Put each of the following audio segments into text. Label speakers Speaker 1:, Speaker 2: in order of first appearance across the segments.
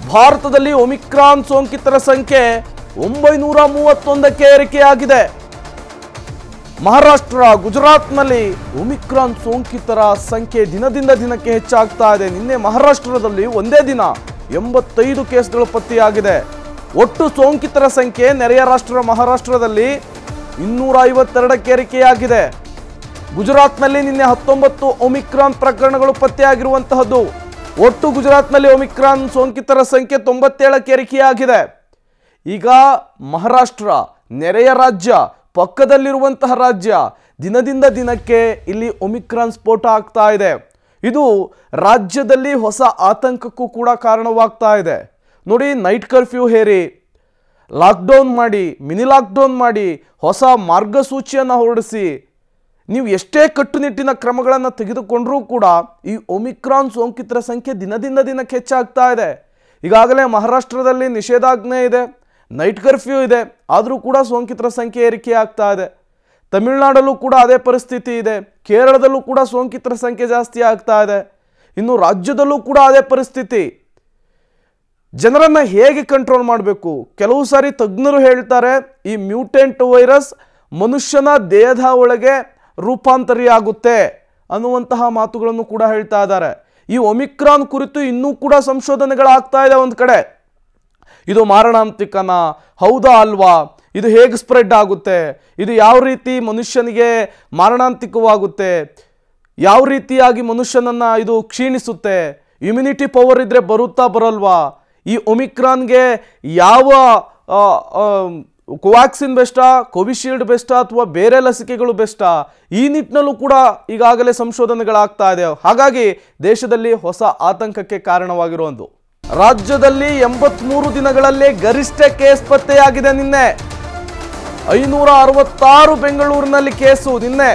Speaker 1: ಭಾರತದಲ್ಲಿ ಒಮಿಕ್ರಾನ್ ಸೋಂಕಿತರ ಸಂಖ್ಯೆ ಒಂಬೈನೂರ ಮೂವತ್ತೊಂದಕ್ಕೆ ಏರಿಕೆಯಾಗಿದೆ ಮಹಾರಾಷ್ಟ್ರ ಗುಜರಾತ್ನಲ್ಲಿ ಒಮಿಕ್ರಾನ್ ಸೋಂಕಿತರ ಸಂಖ್ಯೆ ದಿನದಿಂದ ದಿನಕ್ಕೆ ಹೆಚ್ಚಾಗ್ತಾ ಇದೆ ನಿನ್ನೆ ಮಹಾರಾಷ್ಟ್ರದಲ್ಲಿ ಒಂದೇ ದಿನ ಎಂಬತ್ತೈದು ಕೇಸ್ಗಳು ಪತ್ತೆಯಾಗಿದೆ ಒಟ್ಟು ಸೋಂಕಿತರ ಸಂಖ್ಯೆ ನೆರೆಯ ರಾಷ್ಟ್ರ ಮಹಾರಾಷ್ಟ್ರದಲ್ಲಿ ಇನ್ನೂರ ಐವತ್ತೆರಡಕ್ಕೆ ಏರಿಕೆಯಾಗಿದೆ ಗುಜರಾತ್ನಲ್ಲಿ ನಿನ್ನೆ ಹತ್ತೊಂಬತ್ತು ಒಮಿಕ್ರಾನ್ ಪ್ರಕರಣಗಳು ಪತ್ತೆಯಾಗಿರುವಂತಹದ್ದು ಒಟ್ಟು ಗುಜರಾತ್ನಲ್ಲಿ ಒಮಿಕ್ರಾನ್ ಸೋಂಕಿತರ ಸಂಖ್ಯೆ ತೊಂಬತ್ತೇಳಕ್ಕೆ ಏರಿಕೆಯಾಗಿದೆ ಈಗ ಮಹಾರಾಷ್ಟ್ರ ನೆರೆಯ ರಾಜ್ಯ ಪಕ್ಕದಲ್ಲಿರುವಂತಹ ರಾಜ್ಯ ದಿನದಿಂದ ದಿನಕ್ಕೆ ಇಲ್ಲಿ ಒಮಿಕ್ರಾನ್ ಸ್ಫೋಟ ಆಗ್ತಾ ಇದೆ ಇದು ರಾಜ್ಯದಲ್ಲಿ ಹೊಸ ಆತಂಕಕ್ಕೂ ಕೂಡ ಕಾರಣವಾಗ್ತಾ ಇದೆ ನೋಡಿ ನೈಟ್ ಕರ್ಫ್ಯೂ ಹೇರಿ ಲಾಕ್ಡೌನ್ ಮಾಡಿ ಮಿನಿ ಲಾಕ್ಡೌನ್ ಮಾಡಿ ಹೊಸ ಮಾರ್ಗಸೂಚಿಯನ್ನು ಹೊರಡಿಸಿ ನೀವು ಎಷ್ಟೇ ಕಟ್ಟುನಿಟ್ಟಿನ ಕ್ರಮಗಳನ್ನು ತೆಗೆದುಕೊಂಡರೂ ಕೂಡ ಈ ಒಮಿಕ್ರಾನ್ ಸೋಂಕಿತರ ಸಂಖ್ಯೆ ದಿನದಿಂದ ದಿನಕ್ಕೆ ಹೆಚ್ಚಾಗ್ತಾ ಇದೆ ಈಗಾಗಲೇ ಮಹಾರಾಷ್ಟ್ರದಲ್ಲಿ ನಿಷೇಧಾಜ್ಞೆ ಇದೆ ನೈಟ್ ಕರ್ಫ್ಯೂ ಇದೆ ಆದರೂ ಕೂಡ ಸೋಂಕಿತರ ಸಂಖ್ಯೆ ಏರಿಕೆ ಆಗ್ತಾ ಇದೆ ತಮಿಳುನಾಡಲ್ಲೂ ಕೂಡ ಅದೇ ಪರಿಸ್ಥಿತಿ ಇದೆ ಕೇರಳದಲ್ಲೂ ಕೂಡ ಸೋಂಕಿತರ ಸಂಖ್ಯೆ ಜಾಸ್ತಿ ಆಗ್ತಾ ಇದೆ ಇನ್ನು ರಾಜ್ಯದಲ್ಲೂ ಕೂಡ ಅದೇ ಪರಿಸ್ಥಿತಿ ಜನರನ್ನ ಹೇಗೆ ಕಂಟ್ರೋಲ್ ಮಾಡಬೇಕು ಕೆಲವು ಸಾರಿ ತಜ್ಞರು ಹೇಳ್ತಾರೆ ಈ ಮ್ಯೂಟೆಂಟ್ ವೈರಸ್ ಮನುಷ್ಯನ ದೇಹದ ಒಳಗೆ ರೂಪಾಂತರಿ ಆಗುತ್ತೆ ಅನ್ನುವಂತಹ ಮಾತುಗಳನ್ನು ಕೂಡ ಹೇಳ್ತಾ ಇದ್ದಾರೆ ಈ ಒಮಿಕ್ರಾನ್ ಕುರಿತು ಇನ್ನೂ ಕೂಡ ಸಂಶೋಧನೆಗಳಾಗ್ತಾ ಇದೆ ಒಂದು ಕಡೆ ಇದು ಮಾರಣಾಂತಿಕನ ಹೌದಾ ಅಲ್ವಾ ಇದು ಹೇಗೆ ಸ್ಪ್ರೆಡ್ ಆಗುತ್ತೆ ಇದು ಯಾವ ರೀತಿ ಮನುಷ್ಯನಿಗೆ ಮಾರಣಾಂತಿಕವಾಗುತ್ತೆ ಯಾವ ರೀತಿಯಾಗಿ ಮನುಷ್ಯನನ್ನ ಇದು ಕ್ಷೀಣಿಸುತ್ತೆ ಇಮ್ಯುನಿಟಿ ಪವರ್ ಇದ್ರೆ ಬರುತ್ತಾ ಬರಲ್ವಾ ಈ ಒಮಿಕ್ರಾನ್ಗೆ ಯಾವ ಆ, ಆ, ಕೋವ್ಯಾಕ್ಸಿನ್ ಬೆಸ್ಟಾ ಕೋವಿಶೀಲ್ಡ್ ಬೆಸ್ಟಾ ಅಥವಾ ಬೇರೆ ಲಸಿಕೆಗಳು ಬೆಸ್ಟಾ ಈ ನಿಟ್ಟಿನಲ್ಲೂ ಕೂಡ ಈಗಾಗಲೇ ಸಂಶೋಧನೆಗಳಾಗ್ತಾ ಇದೆ ಹಾಗಾಗಿ ದೇಶದಲ್ಲಿ ಹೊಸ ಆತಂಕಕ್ಕೆ ಕಾರಣವಾಗಿರುವುದು ರಾಜ್ಯದಲ್ಲಿ ಎಂಬತ್ಮೂರು ದಿನಗಳಲ್ಲೇ ಗರಿಷ್ಠ ಕೇಸ್ ಪತ್ತೆಯಾಗಿದೆ ನಿನ್ನೆ ಐನೂರ ಅರವತ್ತಾರು ಬೆಂಗಳೂರಿನಲ್ಲಿ ಕೇಸು ನಿನ್ನೆ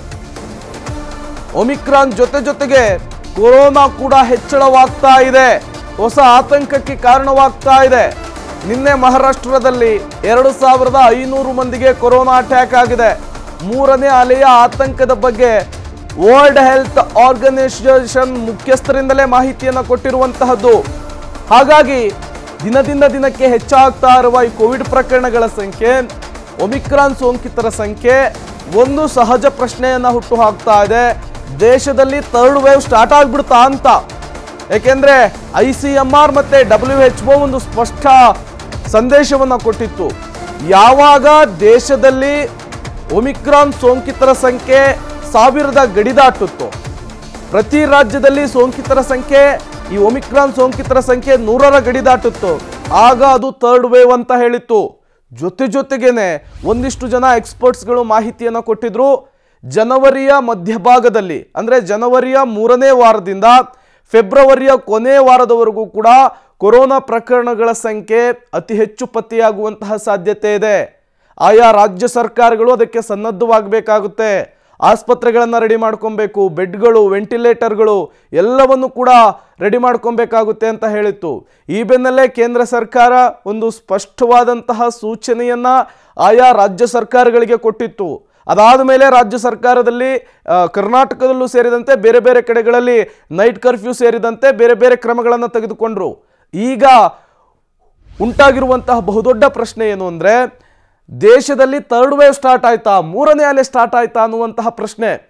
Speaker 1: ಒಮಿಕ್ರಾನ್ ಜೊತೆ ಜೊತೆಗೆ ಕೊರೋನಾ ಕೂಡ ಹೆಚ್ಚಳವಾಗ್ತಾ ಇದೆ ಹೊಸ ಆತಂಕಕ್ಕೆ ಕಾರಣವಾಗ್ತಾ ಇದೆ ನಿನ್ನೆ ಮಹಾರಾಷ್ಟ್ರದಲ್ಲಿ ಎರಡು ಸಾವಿರದ ಐನೂರು ಮಂದಿಗೆ ಕೊರೋನಾ ಅಟ್ಯಾಕ್ ಆಗಿದೆ ಮೂರನೇ ಅಲೆಯ ಆತಂಕದ ಬಗ್ಗೆ ವರ್ಲ್ಡ್ ಹೆಲ್ತ್ ಆರ್ಗನೈಸೇಷನ್ ಮುಖ್ಯಸ್ಥರಿಂದಲೇ ಮಾಹಿತಿಯನ್ನು ಕೊಟ್ಟಿರುವಂತಹದ್ದು ಹಾಗಾಗಿ ದಿನದಿಂದ ದಿನಕ್ಕೆ ಹೆಚ್ಚಾಗ್ತಾ ಇರುವ ಈ ಕೋವಿಡ್ ಪ್ರಕರಣಗಳ ಸಂಖ್ಯೆ ಒಮಿಕ್ರಾನ್ ಸೋಂಕಿತರ ಸಂಖ್ಯೆ ಒಂದು ಸಹಜ ಪ್ರಶ್ನೆಯನ್ನ ಹುಟ್ಟು ಹಾಕ್ತಾ ಇದೆ ದೇಶದಲ್ಲಿ ಥರ್ಡ್ ವೇವ್ ಸ್ಟಾರ್ಟ್ ಆಗ್ಬಿಡ್ತಾ ಅಂತ ಏಕೆಂದ್ರೆ ಐ ಸಿ ಎಂ ಆರ್ ಮತ್ತೆ ಡಬ್ಲ್ಯೂ ಎಚ್ ಒ ಒಂದು ಸ್ಪಷ್ಟ ಸಂದೇಶವನ್ನ ಕೊಟ್ಟಿತ್ತು ಯಾವಾಗ ದೇಶದಲ್ಲಿ ಒಮಿಕ್ರಾನ್ ಸೋಂಕಿತರ ಸಂಖ್ಯೆ ಸಾವಿರದ ಗಡಿ ದಾಟುತ್ತೋ ಪ್ರತಿ ರಾಜ್ಯದಲ್ಲಿ ಸೋಂಕಿತರ ಸಂಖ್ಯೆ ಈ ಒಮಿಕ್ರಾನ್ ಸೋಂಕಿತರ ಸಂಖ್ಯೆ ನೂರರ ಗಡಿ ದಾಟುತ್ತು ಆಗ ಅದು ಥರ್ಡ್ ವೇವ್ ಅಂತ ಹೇಳಿತ್ತು ಜೊತೆ ಜೊತೆಗೇನೆ ಒಂದಿಷ್ಟು ಜನ ಎಕ್ಸ್ಪರ್ಟ್ಸ್ಗಳು ಮಾಹಿತಿಯನ್ನು ಕೊಟ್ಟಿದ್ರು ಜನವರಿಯ ಮಧ್ಯಭಾಗದಲ್ಲಿ ಅಂದರೆ ಜನವರಿಯ ಮೂರನೇ ವಾರದಿಂದ ಫೆಬ್ರವರಿಯ ಕೊನೆ ವಾರದವರೆಗೂ ಕೂಡ ಕೊರೋನಾ ಪ್ರಕರಣಗಳ ಸಂಖ್ಯೆ ಅತಿ ಹೆಚ್ಚು ಪತ್ತೆಯಾಗುವಂತಹ ಸಾಧ್ಯತೆ ಇದೆ ಆಯಾ ರಾಜ್ಯ ಸರ್ಕಾರಗಳು ಅದಕ್ಕೆ ಸನ್ನದ್ಧವಾಗಬೇಕಾಗುತ್ತೆ ಆಸ್ಪತ್ರೆಗಳನ್ನು ರೆಡಿ ಮಾಡ್ಕೊಬೇಕು ಬೆಡ್ಗಳು ವೆಂಟಿಲೇಟರ್ಗಳು ಎಲ್ಲವನ್ನು ಕೂಡ ರೆಡಿ ಮಾಡ್ಕೊಬೇಕಾಗುತ್ತೆ ಅಂತ ಹೇಳಿತ್ತು ಈ ಬೆನ್ನಲ್ಲೇ ಕೇಂದ್ರ ಸರ್ಕಾರ ಒಂದು ಸ್ಪಷ್ಟವಾದಂತಹ ಸೂಚನೆಯನ್ನ ಆಯಾ ರಾಜ್ಯ ಸರ್ಕಾರಗಳಿಗೆ ಕೊಟ್ಟಿತ್ತು ಅದಾದ ಮೇಲೆ ರಾಜ್ಯ ಸರ್ಕಾರದಲ್ಲಿ ಆ, ಕರ್ನಾಟಕದಲ್ಲೂ ಸೇರಿದಂತೆ ಬೇರೆ ಬೇರೆ ಕಡೆಗಳಲ್ಲಿ ನೈಟ್ ಕರ್ಫ್ಯೂ ಸೇರಿದಂತೆ ಬೇರೆ ಬೇರೆ ಕ್ರಮಗಳನ್ನು ತೆಗೆದುಕೊಂಡ್ರು ಈಗ ಉಂಟಾಗಿರುವಂತಹ ಬಹುದೊಡ್ಡ ಪ್ರಶ್ನೆ ಏನು ಅಂದರೆ ದೇಶದಲ್ಲಿ ಥರ್ಡ್ ವೇವ್ ಸ್ಟಾರ್ಟ್ ಆಯ್ತಾ ಮೂರನೇ ಅಲೆ ಸ್ಟಾರ್ಟ್ ಆಯ್ತಾ ಅನ್ನುವಂತಹ ಪ್ರಶ್ನೆ